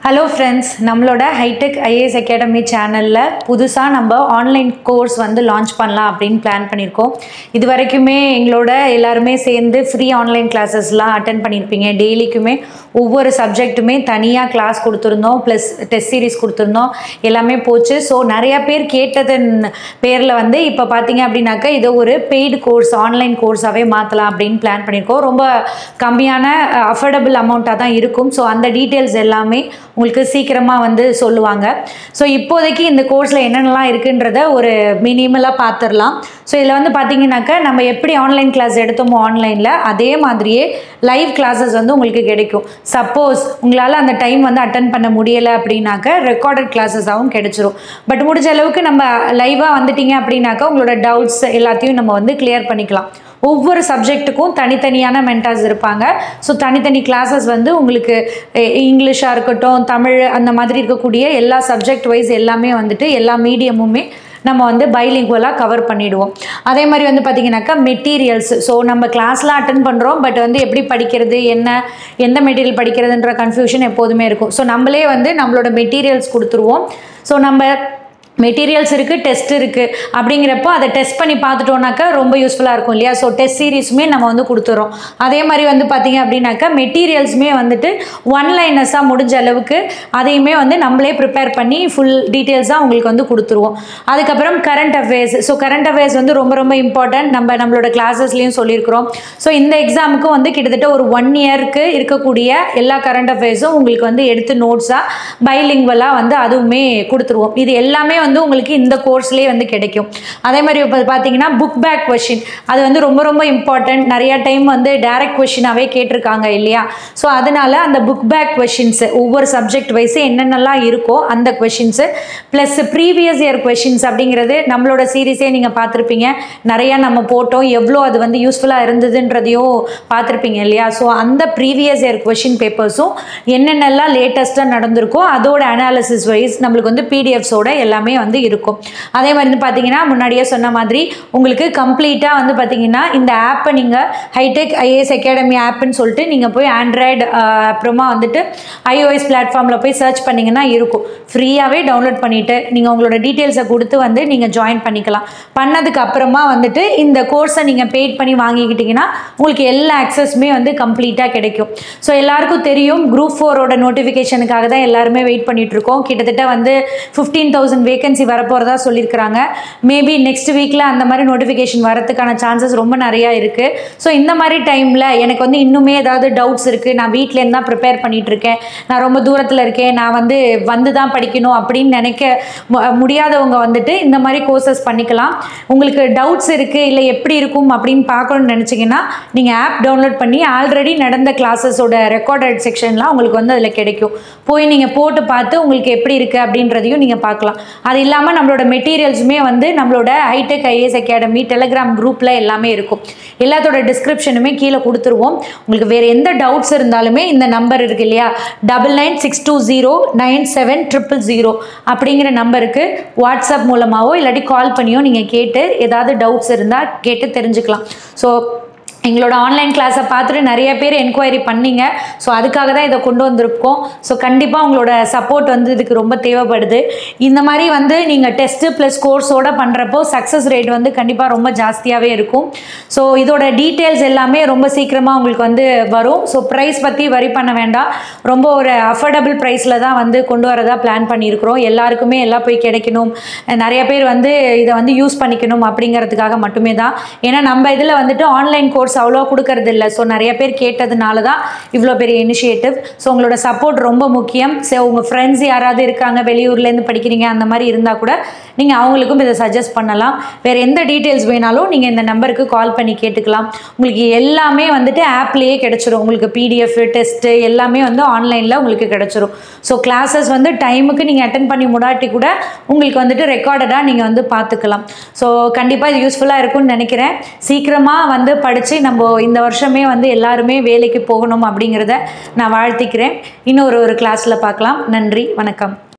hello friends நம்மளோட hitech IAS academy சேனலில் புதுசாக நம்ம ஆன்லைன் கோர்ஸ் வந்து லான்ச் பண்ணலாம் அப்படின்னு பிளான் பண்ணியிருக்கோம் இது வரைக்குமே எங்களோட எல்லாருமே சேர்ந்து ஃப்ரீ ஆன்லைன் கிளாஸஸ்லாம் அட்டன் பண்ணியிருப்பீங்க டெய்லிக்குமே ஒவ்வொரு சப்ஜெக்ட்டுமே தனியாக கிளாஸ் கொடுத்துருந்தோம் ப்ளஸ் டெஸ்ட் சீரிஸ் கொடுத்துருந்தோம் எல்லாமே போச்சு ஸோ நிறையா பேர் கேட்டதன் பேரில் வந்து இப்போ பார்த்தீங்க அப்படின்னாக்கா இது ஒரு பெய்டு கோர்ஸ் ஆன்லைன் கோர்ஸாகவே மாற்றலாம் அப்படின்னு பிளான் பண்ணியிருக்கோம் ரொம்ப கம்மியான அஃபோர்டபுள் அமௌண்ட்டாக தான் இருக்கும் ஸோ அந்த டீட்டெயில்ஸ் எல்லாமே உங்களுக்கு சீக்கிரமாக வந்து சொல்லுவாங்க ஸோ இப்போதைக்கு இந்த கோர்ஸில் என்னென்னலாம் இருக்குன்றத ஒரு மினிமலாக பார்த்துடலாம் ஸோ இதில் வந்து பார்த்தீங்கன்னாக்கா நம்ம எப்படி ஆன்லைன் கிளாஸ் எடுத்தோமோ ஆன்லைனில் அதே மாதிரியே லைவ் கிளாஸஸ் வந்து உங்களுக்கு கிடைக்கும் சப்போஸ் உங்களால் அந்த டைம் வந்து அட்டன் பண்ண முடியலை அப்படின்னாக்க ரெக்கார்டட் கிளாஸஸாகவும் கிடைச்சிரும் பட் முடிஞ்ச அளவுக்கு நம்ம லைவாக வந்துட்டீங்க அப்படின்னாக்கா உங்களோட டவுட்ஸ் எல்லாத்தையும் நம்ம வந்து கிளியர் பண்ணிக்கலாம் ஒவ்வொரு சப்ஜெக்ட்டுக்கும் தனித்தனியான மென்டார்ஸ் இருப்பாங்க ஸோ தனித்தனி கிளாஸஸ் வந்து உங்களுக்கு இங்கிலீஷாக இருக்கட்டும் தமிழ் அந்த மாதிரி இருக்கக்கூடிய எல்லா சப்ஜெக்ட் வைஸ் எல்லாமே வந்துட்டு எல்லா மீடியமுமே நம்ம வந்து பைலிங்குவலாக கவர் பண்ணிவிடுவோம் அதே மாதிரி வந்து பார்த்திங்கனாக்கா மெட்டீரியல்ஸ் ஸோ நம்ம கிளாஸ்லாம் அட்டன் பண்ணுறோம் பட் வந்து எப்படி படிக்கிறது என்ன எந்த மெட்டீரியல் படிக்கிறதுன்ற கன்ஃபியூஷன் எப்போதுமே இருக்கும் ஸோ நம்மளே வந்து நம்மளோட மெட்டீரியல்ஸ் கொடுத்துருவோம் ஸோ நம்ம மெட்டீரியல்ஸ் இருக்குது டெஸ்ட் இருக்குது அப்படிங்கிறப்போ அதை டெஸ்ட் பண்ணி பார்த்துட்டோன்னாக்கா ரொம்ப யூஸ்ஃபுல்லாக இருக்கும் இல்லையா ஸோ டெஸ்ட் சீரீஸுமே நம்ம வந்து கொடுத்துறோம் அதே மாதிரி வந்து பார்த்திங்க அப்படின்னாக்கா மெட்டீரியல்ஸுமே வந்துட்டு ஒன் லைனஸாக முடிஞ்ச அளவுக்கு அதையுமே வந்து நம்மளே ப்ரிப்பேர் பண்ணி ஃபுல் டீட்டெயில்ஸாக உங்களுக்கு வந்து கொடுத்துருவோம் அதுக்கப்புறம் current affairs so current affairs வந்து ரொம்ப ரொம்ப இம்பார்ட்டன்ட் நம்ம நம்மளோட கிளாஸஸ்லேயும் சொல்லியிருக்கிறோம் ஸோ இந்த எக்ஸாமுக்கும் வந்து கிட்டத்தட்ட ஒரு ஒன் இயருக்கு இருக்கக்கூடிய எல்லா கரண்ட் அஃபேர்ஸும் உங்களுக்கு வந்து எடுத்து நோட்ஸாக பைலிங்குவலாக வந்து அதுவுமே கொடுத்துருவோம் இது எல்லாமே வந்து உங்களுக்கு இந்த கோர்ஸ்லேயே வந்து கிடைக்கும் அதே மாதிரி இப்போ பார்த்தீங்கன்னா புக் பேக் கொஷின் அது வந்து ரொம்ப ரொம்ப இம்பார்ட்டன்ட் நிறைய டைம் வந்து டைரக்ட் கொஷினாகவே கேட்டிருக்காங்க இல்லையா ஸோ அதனால அந்த புக் பேக் கொஷின்ஸு ஒவ்வொரு சப்ஜெக்ட் வைஸு என்னென்னலாம் இருக்கோ அந்த questions plus previous year questions அப்படிங்கிறது நம்மளோட சீரீஸே நீங்கள் பார்த்துருப்பீங்க நிறையா நம்ம போட்டோம் எவ்வளோ அது வந்து யூஸ்ஃபுல்லாக இருந்ததுன்றதையும் பார்த்துருப்பீங்க இல்லையா ஸோ அந்த ப்ரீவியஸ் இயர் கொஷின் பேப்பர்ஸும் என்னென்னலாம் லேட்டஸ்ட்டாக நடந்திருக்கோ அதோட அனாலிசிஸ் வைஸ் நம்மளுக்கு வந்து பிடிஎஃப்ஸோட எல்லாமே வந்து இருக்கும் அதே மாதிரி வந்து பார்த்தீங்கன்னா முன்னாடியே சொன்ன மாதிரி உங்களுக்கு கம்ப்ளீட்டாக வந்து பார்த்தீங்கன்னா இந்த ஆப்பை நீங்கள் ஹைடெக் ஐஏஎஸ் அகாடமி ஆப்புன்னு சொல்லிட்டு நீங்கள் போய் ஆண்ட்ராய்டு அப்புறமா வந்துட்டு ஐஓஎஸ் பிளாட்ஃபார்மில் போய் சர்ச் பண்ணிங்கன்னா இருக்கும் ஃப்ரீயாகவே டவுன்லோட் பண்ணிவிட்டு நீங்கள் உங்களோட டீட்டெயில்ஸை கொடுத்து வந்து நீங்கள் ஜாயின் பண்ணிக்கலாம் பண்ணதுக்கு அப்புறமா வந்துட்டு இந்த கோர்ஸை நீங்கள் பெய்ட் பண்ணி வாங்கிக்கிட்டிங்கன்னா உங்களுக்கு எல்லா ஆக்சஸுமே வந்து கம்ப்ளீட்டாக கிடைக்கும் ஸோ எல்லாருக்கும் தெரியும் குரூப் ஃபோரோட நோட்டிஃபிகேஷனுக்காக தான் எல்லாருமே வெயிட் பண்ணிட்டு இருக்கோம் கிட்டத்தட்ட வந்து ஃபிஃப்டீன் தௌசண்ட் வேகன்சி வரப்போகிறதா சொல்லியிருக்கிறாங்க மேபி நெக்ஸ்ட் வீக்கில் அந்த மாதிரி நோட்டிஃபிகேஷன் வரதுக்கான சான்சஸ் ரொம்ப நிறையா இருக்குது ஸோ இந்த மாதிரி டைமில் எனக்கு வந்து இன்னுமே ஏதாவது டவுட்ஸ் இருக்குது நான் வீட்டிலேருந்து தான் ப்ரிப்பேர் பண்ணிகிட்ருக்கேன் நான் ரொம்ப தூரத்தில் இருக்கேன் நான் வந்து வந்து தான் படிக்கணும் அப்படின்னு நினைக்க மு- முடியாதவங்க வந்துட்டு இந்த மாதிரி கோர்சஸ் பண்ணிக்கலாம் உங்களுக்கு டவுட்ஸ் இருக்குது இல்லை எப்படி இருக்கும் அப்படின்னு பார்க்கணும்னு நினச்சிங்கன்னா நீங்கள் ஆப் டவுன்லோட் பண்ணி ஆல்ரெடி நடந்த கிளாஸஸோட ரெக்கார்டட் செக்ஷன்லாம் உங்களுக்கு வந்து அதில் கிடைக்கும் போய் நீங்கள் போட்டு பார்த்து உங்களுக்கு எப்படி இருக்குது அப்படின்றதையும் நீங்கள் பார்க்கலாம் அது இல்லாமல் நம்மளோட மெட்டீரியல்ஸுமே வந்து நம்மளோட ஹைடெக் ஐஏஎஸ் அகாடமி டெலகிராம் குரூப்பில் எல்லாமே இருக்கும் எல்லாத்தோட டிஸ்கிரிப்ஷனுமே கீழே கொடுத்துருவோம் உங்களுக்கு வேறு எந்த டவுட்ஸ் இருந்தாலுமே இந்த நம்பர் இருக்கு இல்லையா double nine six two zero nine seven triple zero அப்படிங்கிற நம்பருக்கு வாட்ஸ்அப் மூலமாகவோ இல்லாட்டி கால் பண்ணியோ நீங்கள் கேட்டு ஏதாவது டவுட்ஸ் இருந்தால் கேட்டு தெரிஞ்சுக்கலாம் ஸோ எங்களோட ஆன்லைன் கிளாஸை பார்த்துட்டு நிறைய பேர் என்கொயரி பண்ணீங்க ஸோ அதுக்காக தான் இதை கொண்டு வந்திருக்கோம் ஸோ கண்டிப்பாக உங்களோட சப்போர்ட் வந்து இதுக்கு ரொம்ப தேவைப்படுது இந்த மாதிரி வந்து நீங்கள் டெஸ்ட்டு ப்ளஸ் கோர்ஸோட பண்ணுறப்போ சக்ஸஸ் ரேட் வந்து கண்டிப்பாக ரொம்ப ஜாஸ்தியாகவே இருக்கும் ஸோ இதோட டீட்டெயில்ஸ் எல்லாமே ரொம்ப சீக்கிரமாக உங்களுக்கு வந்து வரும் ஸோ ப்ரைஸ் பற்றி வரி பண்ண வேண்டாம் ரொம்ப ஒரு அஃபோர்டபுள் ப்ரைஸில் தான் வந்து கொண்டு வரதா பிளான் பண்ணியிருக்கிறோம் எல்லாருக்குமே எல்லாம் போய் கிடைக்கணும் நிறைய பேர் வந்து இதை வந்து யூஸ் பண்ணிக்கணும் அப்படிங்கிறதுக்காக மட்டுமே தான் ஏன்னா நம்ம இதில் வந்துட்டு ஆன்லைன் கோர்ஸ் அவ்வளோ கொடுக்கறது இல்லை ஸோ நிறைய பேர் கேட்டதுனால தான் இவ்வளோ பெரிய இனிஷியேட்டிவ் ஸோ உங்களோட சப்போர்ட் ரொம்ப முக்கியம் ஸோ உங்கள் ஃப்ரெண்ட்ஸ் யாராவது இருக்காங்க வெளியூர்லேருந்து படிக்கிறீங்க அந்த மாதிரி இருந்தால் கூட நீங்கள் அவங்களுக்கும் இதை சஜஸ்ட் பண்ணலாம் வேறு எந்த டீட்டெயில்ஸ் வேணாலும் நீங்கள் இந்த நம்பருக்கு கால் பண்ணி கேட்டுக்கலாம் உங்களுக்கு எல்லாமே வந்துட்டு ஆப்லேயே கிடச்சிரும் உங்களுக்கு பிடிஎஃப் டெஸ்ட்டு எல்லாமே வந்து ஆன்லைனில் உங்களுக்கு கிடச்சிரும் ஸோ கிளாஸஸ் வந்து டைமுக்கு நீங்கள் அட்டன் பண்ணி முடாட்டி கூட உங்களுக்கு வந்துட்டு ரெக்கார்டடாக நீங்கள் வந்து பார்த்துக்கலாம் ஸோ கண்டிப்பாக இது யூஸ்ஃபுல்லாக இருக்கும்னு நினைக்கிறேன் சீக்கிரமாக வந்து படித்து நம்ம இந்த வருஷமே வந்து எல்லாருமே வேலைக்கு போகணும் அப்படிங்கிறத நான் வாழ்த்திக்கிறேன் இன்னொரு ஒரு கிளாஸில் பார்க்கலாம் நன்றி வணக்கம்